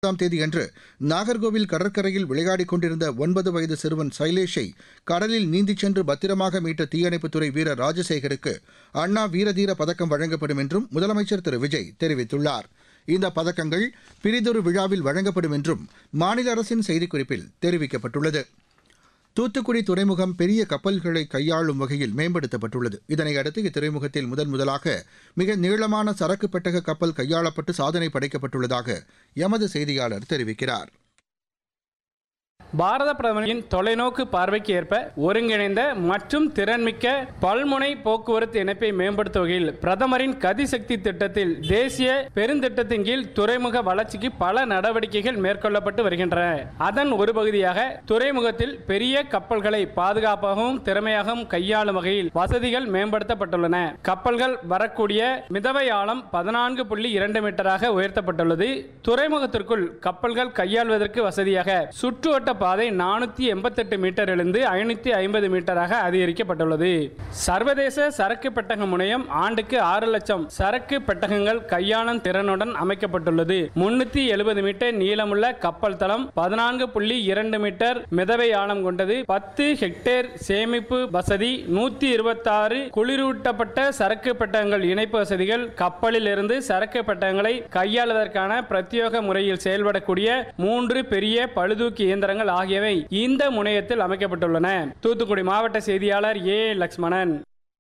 பத்தாம் தேதியன்று நாகர்கோவில் கடற்கரையில் விளையாடிக் கொண்டிருந்த ஒன்பது வயது சிறுவன் சைலேஷை கடலில் நீந்திச் சென்று பத்திரமாக மீட்ட தீயணைப்புத்துறை வீரர் ராஜசேகருக்கு அண்ணா வீரதீர பதக்கம் வழங்கப்படும் என்றும் முதலமைச்சர் திரு விஜய் தெரிவித்துள்ளார் இந்த பதக்கங்கள் பிரிதொரு விழாவில் வழங்கப்படும் என்றும் மாநில அரசின் செய்திக்குறிப்பில் தெரிவிக்கப்பட்டுள்ளது தூத்துக்குடி துறைமுகம் பெரிய கப்பல்களை கையாளும் வகையில் மேம்படுத்தப்பட்டுள்ளது இதனையடுத்து இத்துறைமுகத்தில் முதன் முதலாக மிக நீளமான சரக்கு பெட்டக கப்பல் கையாளப்பட்டு சாதனை படைக்கப்பட்டுள்ளதாக எமது செய்தியாளர் தெரிவிக்கிறார் பாரத பிரதமரின் தொலைநோக்கு பார்வைக்கு ஏற்ப ஒருங்கிணைந்த மற்றும் திறன்மிக்க பல்முனை போக்குவரத்து இணைப்பை மேம்படுத்தும் வகையில் பிரதமரின் கதிசக்தி திட்டத்தில் தேசிய பெருந்திட்டத்தின் கீழ் துறைமுக வளர்ச்சிக்கு பல நடவடிக்கைகள் மேற்கொள்ளப்பட்டு வருகின்றன அதன் ஒரு பகுதியாக துறைமுகத்தில் பெரிய கப்பல்களை பாதுகாப்பாகவும் திறமையாகவும் கையாளும் வகையில் வசதிகள் மேம்படுத்தப்பட்டுள்ளன கப்பல்கள் வரக்கூடிய மிதவை ஆழம் பதினான்கு புள்ளி இரண்டு மீட்டராக உயர்த்தப்பட்டுள்ளது துறைமுகத்திற்குள் கப்பல்கள் கையாள்வதற்கு வசதியாக சுற்றுவட்ட பாதை நானூற்றி எண்பத்தெட்டு மீட்டரிலிருந்து ஐநூற்றி ஐம்பது மீட்டராக அதிகரிக்கப்பட்டுள்ளது சர்வதேச சரக்கு பெட்டக முனையம் ஆண்டுக்கு ஆறு லட்சம் சரக்கு பெட்டகங்கள் கையாளும் திறனுடன் அமைக்கப்பட்டுள்ளது முன்னூற்றி எழுபது மீட்டர் நீளமுள்ள கப்பல் தளம் பதினான்கு புள்ளி இரண்டு மீட்டர் மிதவை ஆழம் கொண்டது பத்து ஹெக்டேர் சேமிப்பு வசதி நூற்றி இருபத்தாறு குளிரூட்டப்பட்ட சரக்கு பெட்டகங்கள் இணைப்பு வசதிகள் கப்பலில் இருந்து சரக்கு பெட்டகங்களை கையாளுவதற்கான பிரத்யேக முறையில் செயல்படக்கூடிய மூன்று பெரிய பழுதூக்கி இயந்திரங்கள் ஆகியவை இந்த முனையத்தில் அமைக்கப்பட்டுள்ளன தூத்துக்குடி மாவட்ட செய்தியாளர் ஏ லக்ஷ்மணன்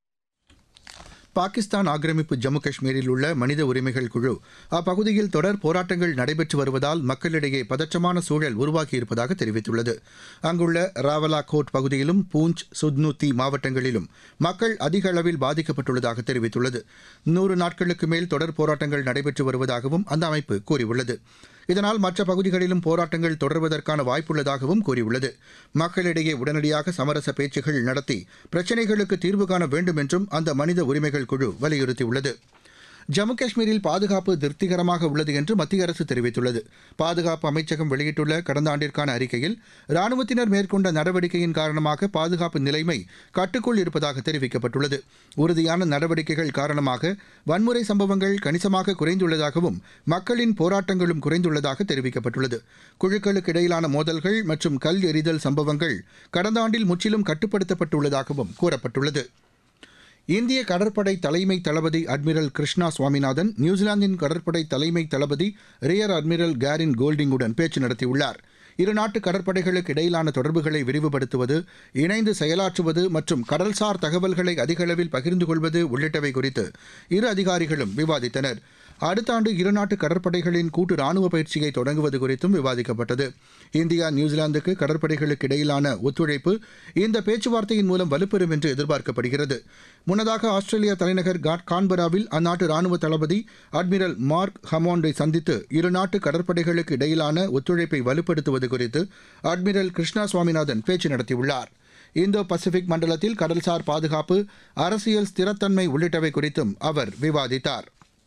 பாகிஸ்தான் ஆக்கிரமிப்பு ஜம்மு காஷ்மீரில் உள்ள மனித உரிமைகள் குழு அப்பகுதியில் தொடர் போராட்டங்கள் நடைபெற்று வருவதால் மக்களிடையே பதற்றமான சூழல் உருவாகியிருப்பதாக தெரிவித்துள்ளது அங்குள்ள ராவலா கோட் பகுதியிலும் பூஞ்ச் சுத்னூத்தி மாவட்டங்களிலும் மக்கள் அதிக அளவில் பாதிக்கப்பட்டுள்ளதாக தெரிவித்துள்ளது நூறு நாட்களுக்கு மேல் தொடர் போராட்டங்கள் நடைபெற்று வருவதாகவும் அந்த அமைப்பு கூறியுள்ளது இதனால் மற்ற பகுதிகளிலும் போராட்டங்கள் தொடர்வதற்கான வாய்ப்புள்ளதாகவும் கூறியுள்ளது மக்களிடையே உடனடியாக சமரச பேச்சுகள் நடத்தி பிரச்சினைகளுக்கு தீர்வு காண வேண்டும் என்றும் அந்த மனித உரிமைகள் குழு வலியுறுத்தியுள்ளது ஜம்மு காஷ்மீரில் பாதுகாப்பு திருப்திகரமாக உள்ளது என்று மத்திய அரசு தெரிவித்துள்ளது பாதுகாப்பு அமைச்சகம் வெளியிட்டுள்ள கடந்த ஆண்டிற்கான அறிக்கையில் ராணுவத்தினர் மேற்கொண்ட நடவடிக்கையின் காரணமாக பாதுகாப்பு நிலைமை கட்டுக்குள் இருப்பதாக தெரிவிக்கப்பட்டுள்ளது உறுதியான நடவடிக்கைகள் காரணமாக வன்முறை சம்பவங்கள் கணிசமாக குறைந்துள்ளதாகவும் மக்களின் போராட்டங்களும் குறைந்துள்ளதாக தெரிவிக்கப்பட்டுள்ளது குழுக்களுக்கு இடையிலான மோதல்கள் மற்றும் கல் எறிதல் சம்பவங்கள் கடந்த ஆண்டில் முற்றிலும் கட்டுப்படுத்தப்பட்டுள்ளதாகவும் கூறப்பட்டுள்ளது இந்திய கடற்படை தலைமை தளபதி அட்மிரல் கிருஷ்ணா சுவாமிநாதன் நியூசிலாந்தின் கடற்படை தலைமை தளபதி ரியர் அட்மிரல் கேரின் கோல்டிங்குடன் பேச்சு நடத்தியுள்ளார் இருநாட்டு கடற்படைகளுக்கு இடையிலான தொடர்புகளை விரிவுபடுத்துவது இணைந்து செயலாற்றுவது மற்றும் கடல்சார் தகவல்களை அதிக அளவில் பகிர்ந்து கொள்வது உள்ளிட்டவை குறித்து இரு அதிகாரிகளும் விவாதித்தனர் அடுத்த ஆண்டு இருநாட்டு கடற்படைகளின் கூட்டு ராணுவ பயிற்சியை தொடங்குவது குறித்தும் விவாதிக்கப்பட்டது இந்தியா நியூசிலாந்துக்கு கடற்படைகளுக்கு இடையிலான ஒத்துழைப்பு இந்த பேச்சுவார்த்தையின் மூலம் வலுப்பெறும் என்று எதிர்பார்க்கப்படுகிறது முன்னதாக ஆஸ்திரேலியா தலைநகர் கான்பராவில் அந்நாட்டு ராணுவ தளபதி அட்மிரல் மார்க் ஹமாண்டை சந்தித்து இருநாட்டு கடற்படைகளுக்கு இடையிலான ஒத்துழைப்பை வலுப்படுத்துவது குறித்து அட்மிரல் கிருஷ்ணா சுவாமிநாதன் பேச்சு நடத்தியுள்ளார் இந்தோ பசிபிக் மண்டலத்தில் கடல்சார் பாதுகாப்பு அரசியல் ஸ்திரத்தன்மை உள்ளிட்டவை குறித்தும் அவர் விவாதித்தார்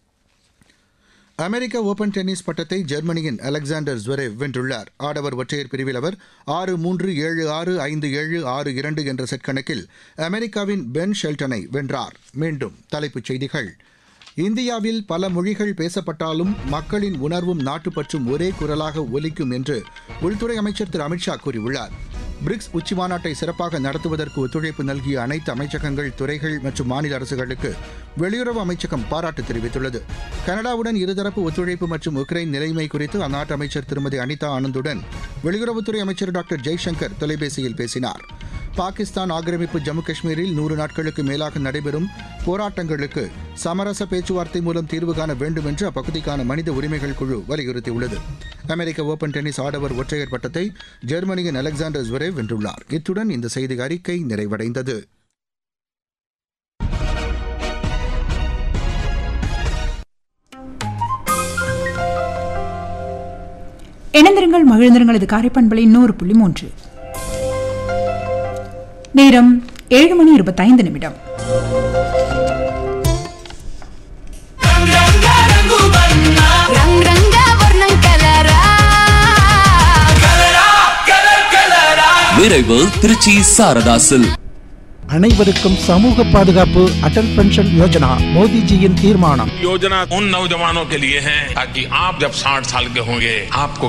அமெரிக்க ஓபன் டென்னிஸ் பட்டத்தை ஜெர்மனியின் அலெக்சாண்டர் ஜுவரேவ் வென்றுள்ளார் ஆடவர் ஒற்றையர் பிரிவில் அவர் ஆறு மூன்று ஏழு ஆறு ஐந்து ஏழு ஆறு இரண்டு என்ற செட் கணக்கில் அமெரிக்காவின் பென் ஷெல்டனை வென்றார் மீண்டும் தலைப்புச் செய்திகள் இந்தியாவில் பல மொழிகள் பேசப்பட்டாலும் மக்களின் உணர்வும் நாட்டுப்பற்றும் ஒரே குரலாக ஒலிக்கும் என்று உள்துறை அமைச்சர் திரு அமித்ஷா கூறியுள்ளார் பிரிக்ஸ் உச்சிமாநாட்டை சிறப்பாக நடத்துவதற்கு ஒத்துழைப்பு நல்கிய அனைத்து அமைச்சகங்கள் துறைகள் மற்றும் மாநில அரசுகளுக்கு வெளியுறவு அமைச்சகம் பாராட்டு தெரிவித்துள்ளது கனடாவுடன் இருதரப்பு ஒத்துழைப்பு மற்றும் உக்ரைன் நிலைமை குறித்து அந்நாட்டு அமைச்சர் திருமதி அனிதா ஆனந்துடன் வெளியுறவுத்துறை அமைச்சர் டாக்டர் ஜெய்சங்கர் தொலைபேசியில் பேசினார் பாகிஸ்தான் ஆக்கிரமிப்பு ஜம்மு காஷ்மீரில் நூறு நாட்களுக்கு மேலாக நடைபெறும் போராட்டங்களுக்கு சமரச பேச்சுவார்த்தை மூலம் தீர்வு காண வேண்டும் என்று அப்பகுதிக்கான மனித உரிமைகள் குழு வலியுறுத்தியுள்ளது அமெரிக்க ஓபன் டென்னிஸ் ஆடவர் ஒற்றையர் பட்டத்தை ஜெர்மனியின் அலெக்சாண்டர் ஜுவரேவ் வென்றுள்ளார் இத்துடன் இந்த செய்தி அறிக்கை நிறைவடைந்தது இணைந்திருங்கள் மகிழ்ந்திருங்கள் இது காரைப்பண்பலை நூறு புள்ளி மூன்று நேரம் ஏழு மணி இருபத்தைந்து நிமிடம் రంగ్ రంగ వర్ణం కలరా நிறைவு திருச்சி சாரதாசில் அனைவருக்கும் சமூக பாதுகாப்பு அடல் பென்ஷன் யோஜனா மோடிஜியின் தீர்மானம் योजना उन नौजवानों के लिए है ताकि आप जब 60 साल के होंगे आपको